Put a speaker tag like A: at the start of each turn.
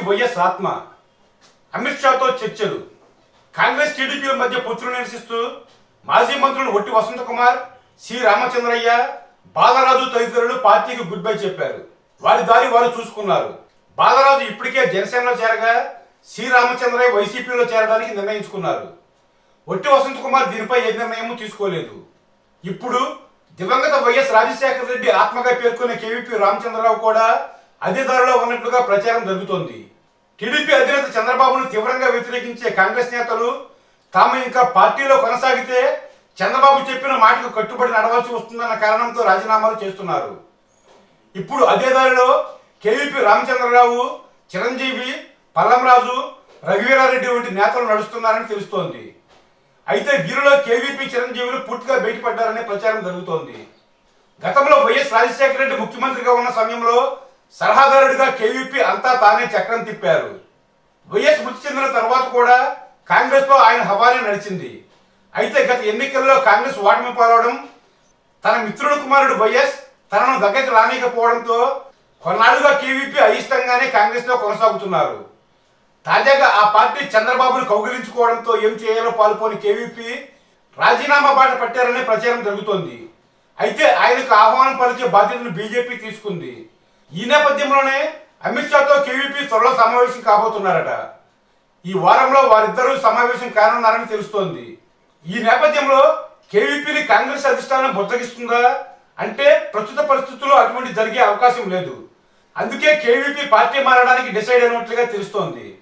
A: YS ఆత్మ అమిత్ షాతో చర్చలు కాంగ్రెస్ టీడీపీల మధ్య పొత్తులు నిరసిస్తూ మాజీ మంత్రులు ఒట్టి వసంత కుమార్ సి రామచంద్రయ్య బాలరాజు తదితరులు పార్టీకి గుడ్ బై చెప్పారు వారి దారి వారు చూసుకున్నారు బాలరాజు ఇప్పటికే జనసేనలో చేరగా సి రామచంద్రయ్య వైసీపీలో చేరడానికి నిర్ణయించుకున్నారు ఒట్టి వసంత కుమార్ దీనిపై ఏ నిర్ణయం తీసుకోలేదు ఇప్పుడు దివంగత వైఎస్ రాజశేఖర రెడ్డి ఆత్మగా పేర్కొనే కేవీపీ రామచంద్రరావు కూడా అదే దారిలో ఉన్నట్లుగా ప్రచారం జరుగుతోంది టీడీపీ అధినేత చంద్రబాబును తీవ్రంగా వ్యతిరేకించే కాంగ్రెస్ నేతలు తాము ఇంకా పార్టీలో కొనసాగితే చంద్రబాబు చెప్పిన మాటకు కట్టుబడి నడవాల్సి వస్తుందన్న కారణంతో రాజీనామాలు చేస్తున్నారు ఇప్పుడు అదే దారిలో కేవీపీ రామచంద్రరావు చిరంజీవి పల్లంరాజు రఘువీరారెడ్డి వంటి నేతలు నడుస్తున్నారని తెలుస్తోంది అయితే వీరిలో కేవీపీ చిరంజీవులు పూర్తిగా బయటపడ్డారనే ప్రచారం జరుగుతోంది గతంలో వైఎస్ రాజశేఖర రెడ్డి ముఖ్యమంత్రిగా ఉన్న సమయంలో సలహాదారుడిగా కేవీపీ అంతా తానే చక్రం తిప్పారు వైఎస్ మృతి చెందిన తర్వాత కూడా కాంగ్రెస్ లో ఆయన హవానే నడిచింది అయితే గత ఎన్నికల్లో కాంగ్రెస్ ఓటమి పాలవడం తన మిత్రుడు కుమారుడు వైఎస్ తనను దగ్గరికి రానికపోవడంతో కొన్నాళ్లుగా కేవీపీ అయిష్టంగానే కాంగ్రెస్ లో కొనసాగుతున్నారు తాజాగా ఆ పార్టీ చంద్రబాబును కౌగిలించుకోవడంతో ఏం చేయాలో పాల్పోని కేవీపీ రాజీనామా బాట పట్టారనే ప్రచారం జరుగుతోంది అయితే ఆయనకు ఆహ్వానం పలిచే బాధ్యతను బీజేపీ తీసుకుంది ఈ నేపథ్యంలోనే అమిత్ షాతో కేవీపీ త్వరలో సమావేశం కాబోతున్నారట ఈ వారంలో వారిద్దరూ సమావేశం కానున్నారని తెలుస్తోంది ఈ నేపథ్యంలో కేవీపీని కాంగ్రెస్ అధిష్టానం బుద్ధగిస్తుందా అంటే ప్రస్తుత పరిస్థితుల్లో అటువంటి జరిగే అవకాశం లేదు అందుకే కేవీపీ పార్టీ మారడానికి డిసైడ్ అయినట్లుగా తెలుస్తోంది